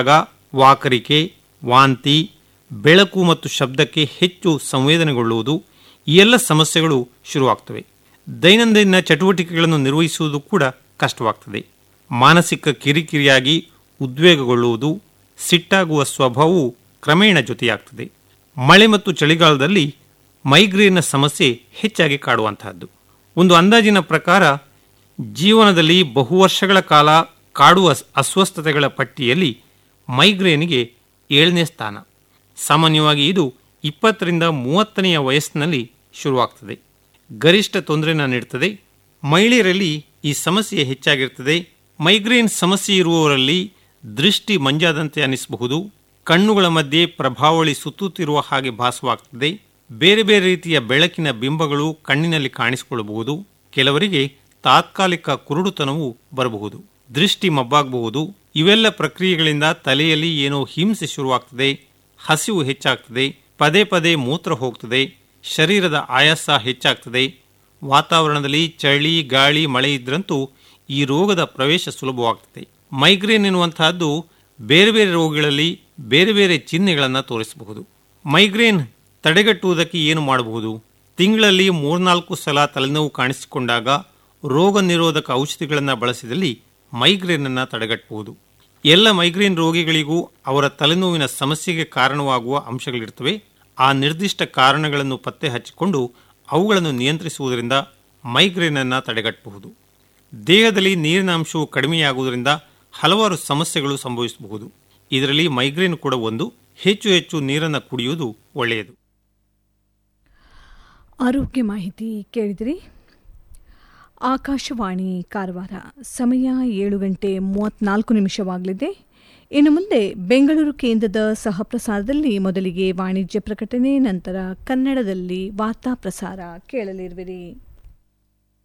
ಉಂಟಾದಾಗ ವಾಕರಿಕೆ ವಾಂತಿ ಬೆಳಕು ಮತ್ತು ಶಬ್ದಕ್ಕೆ ಹೆಚ್ಚು ಸಂವೇದನೆಗೊಳ್ಳುವುದು ಈ ಎಲ್ಲ ಸಮಸ್ಯೆಗಳು ಶುರುವಾಗ್ತವೆ ದೈನಂದಿನ ಚಟುವಟಿಕೆಗಳನ್ನು ನಿರ್ವಹಿಸುವುದು ಕೂಡ ಕಷ್ಟವಾಗ್ತದೆ ಮಾನಸಿಕ ಕಿರಿಕಿರಿಯಾಗಿ ಉದ್ವೇಗಗೊಳ್ಳುವುದು ಸಿಟ್ಟಾಗುವ ಸ್ವಭಾವವು ಕ್ರಮೇಣ ಜೊತೆಯಾಗ್ತದೆ ಮಳೆ ಮತ್ತು ಚಳಿಗಾಲದಲ್ಲಿ ಮೈಗ್ರೇನ್ನ ಸಮಸ್ಯೆ ಹೆಚ್ಚಾಗಿ ಕಾಡುವಂತಹದ್ದು ಒಂದು ಅಂದಾಜಿನ ಪ್ರಕಾರ ಜೀವನದಲ್ಲಿ ಬಹು ವರ್ಷಗಳ ಕಾಲ ಕಾಡುವ ಅಸ್ವಸ್ಥತೆಗಳ ಪಟ್ಟಿಯಲ್ಲಿ ಮೈಗ್ರೇನ್ಗೆ ಏಳನೇ ಸ್ಥಾನ ಸಾಮಾನ್ಯವಾಗಿ ಇದು ಇಪ್ಪತ್ತರಿಂದ ಮೂವತ್ತನೆಯ ವಯಸ್ಸಿನಲ್ಲಿ ಶುರುವಾಗ್ತದೆ ಗರಿಷ್ಠ ತೊಂದರೆನ ನೀಡುತ್ತದೆ ಮಹಿಳೆಯರಲ್ಲಿ ಈ ಸಮಸ್ಯೆ ಹೆಚ್ಚಾಗಿರ್ತದೆ ಮೈಗ್ರೇನ್ ಸಮಸ್ಯೆ ಇರುವವರಲ್ಲಿ ದೃಷ್ಟಿ ಮಂಜಾದಂತೆ ಅನಿಸಬಹುದು ಕಣ್ಣುಗಳ ಮಧ್ಯೆ ಪ್ರಭಾವಳಿ ಸುತ್ತುತ್ತಿರುವ ಹಾಗೆ ಭಾಸವಾಗ್ತದೆ ಬೇರೆ ಬೇರೆ ರೀತಿಯ ಬೆಳಕಿನ ಬಿಂಬಗಳು ಕಣ್ಣಿನಲ್ಲಿ ಕಾಣಿಸಿಕೊಳ್ಳಬಹುದು ಕೆಲವರಿಗೆ ತಾತ್ಕಾಲಿಕ ಕುರುಡುತನವು ಬರಬಹುದು ದೃಷ್ಟಿ ಮಬ್ಬಾಗಬಹುದು ಇವೆಲ್ಲ ಪ್ರಕ್ರಿಯೆಗಳಿಂದ ತಲೆಯಲ್ಲಿ ಏನೋ ಹಿಂಸೆ ಶುರುವಾಗ್ತದೆ ಹಸಿವು ಹೆಚ್ಚಾಗ್ತದೆ ಪದೇ ಪದೇ ಮೂತ್ರ ಹೋಗ್ತದೆ ಶರೀರದ ಆಯಾಸ ಹೆಚ್ಚಾಗ್ತದೆ ವಾತಾವರಣದಲ್ಲಿ ಚಳಿ ಗಾಳಿ ಮಳೆ ಇದ್ರಂತೂ ಈ ರೋಗದ ಪ್ರವೇಶ ಸುಲಭವಾಗ್ತದೆ ಮೈಗ್ರೇನ್ ಎನ್ನುವಂತಹದ್ದು ಬೇರೆ ಬೇರೆ ರೋಗಗಳಲ್ಲಿ ಬೇರೆ ಬೇರೆ ಚಿಹ್ನೆಗಳನ್ನು ತೋರಿಸಬಹುದು ಮೈಗ್ರೇನ್ ತಡೆಗಟ್ಟುವುದಕ್ಕೆ ಏನು ಮಾಡಬಹುದು ತಿಂಗಳಲ್ಲಿ ಮೂರ್ನಾಲ್ಕು ಸಲ ತಲೆನೋವು ಕಾಣಿಸಿಕೊಂಡಾಗ ರೋಗ ನಿರೋಧಕ ಔಷಧಿಗಳನ್ನು ಬಳಸಿದಲ್ಲಿ ಮೈಗ್ರೇನನ್ನು ತಡೆಗಟ್ಟಬಹುದು ಎಲ್ಲ ಮೈಗ್ರೇನ್ ರೋಗಿಗಳಿಗೂ ಅವರ ತಲೆನೋವಿನ ಸಮಸ್ಯೆಗೆ ಕಾರಣವಾಗುವ ಅಂಶಗಳಿರ್ತವೆ ಆ ನಿರ್ದಿಷ್ಟ ಕಾರಣಗಳನ್ನು ಪತ್ತೆ ಹಚ್ಚಿಕೊಂಡು ಅವುಗಳನ್ನು ನಿಯಂತ್ರಿಸುವುದರಿಂದ ಮೈಗ್ರೇನನ್ನು ತಡೆಗಟ್ಟಬಹುದು ದೇಹದಲ್ಲಿ ನೀರಿನ ಅಂಶವು ಕಡಿಮೆಯಾಗುವುದರಿಂದ ಹಲವಾರು ಸಮಸ್ಯೆಗಳು ಸಂಭವಿಸಬಹುದು ಇದರಲ್ಲಿ ಮೈಗ್ರೇನ್ ಕೂಡ ಒಂದು ಹೆಚ್ಚು ಹೆಚ್ಚು ನೀರನ್ನು ಕುಡಿಯುವುದು ಒಳ್ಳೆಯದು ಆರೋಗ್ಯ ಮಾಹಿತಿ ಕೇಳಿದಿರಿ ಆಕಾಶವಾಣಿ ಕಾರವಾರ ಸಮಯ ಏಳು ಗಂಟೆ ಮೂವತ್ನಾಲ್ಕು ನಿಮಿಷವಾಗಲಿದೆ ಇನ್ನು ಮುಂದೆ ಬೆಂಗಳೂರು ಕೇಂದ್ರದ ಸಹಪ್ರಸಾರದಲ್ಲಿ ಮೊದಲಿಗೆ ವಾಣಿಜ್ಯ ಪ್ರಕಟಣೆ ನಂತರ ಕನ್ನಡದಲ್ಲಿ ವಾರ್ತಾ ಪ್ರಸಾರ ಕೇಳಲಿರುವಿರಿ